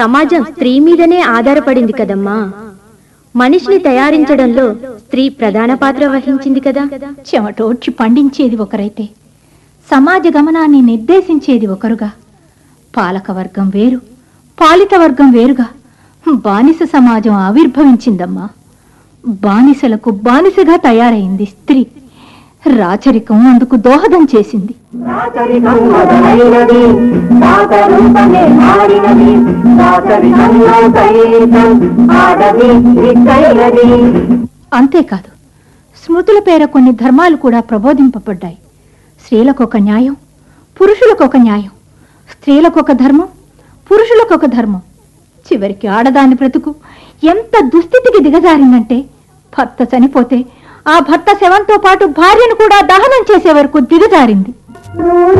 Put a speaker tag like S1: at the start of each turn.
S1: సమాజం స్త్రీ మీదనే ఆధారపడింది కదమ్మా మనిషిని తయారించడంలో స్త్రీ ప్రధాన పాత్ర వహించింది కదా
S2: చెమటోడ్చి పండించేది ఒకరైతే సమాజ గమనాన్ని నిర్దేశించేది ఒకరుగా పాలకవర్గం వేరు పాలిత వర్గం వేరుగా బానిస సమాజం ఆవిర్భవించిందమ్మా బానిసలకు బానిసగా తయారైంది స్త్రీ రాచరికం అందుకు దోహదం చేసింది
S3: రాచరికం మొదలైనది రాతరూపమే మారినది రాచరికంలో సైతం ఆడది దిక్కైనది
S2: అంతేకాదు స్మృతుల పేర కొన్ని ధర్మాలు కూడా ప్రబోధింపబడ్డాయి స్త్రీలకు ఒక న్యాయం పురుషులకు ఒక న్యాయం స్త్రీలకు ఒక ధర్మం పురుషులకు ఒక ధర్మం చివరికి ఆడదాని బ్రతుకు ఎంత దుస్థితికి దిగజారిందంటే భర్త చనిపోతే ఆ భర్త శవంతో పాటు భార్యను కూడా దహనం చేసే వరకు దిగజారింది
S3: నూనె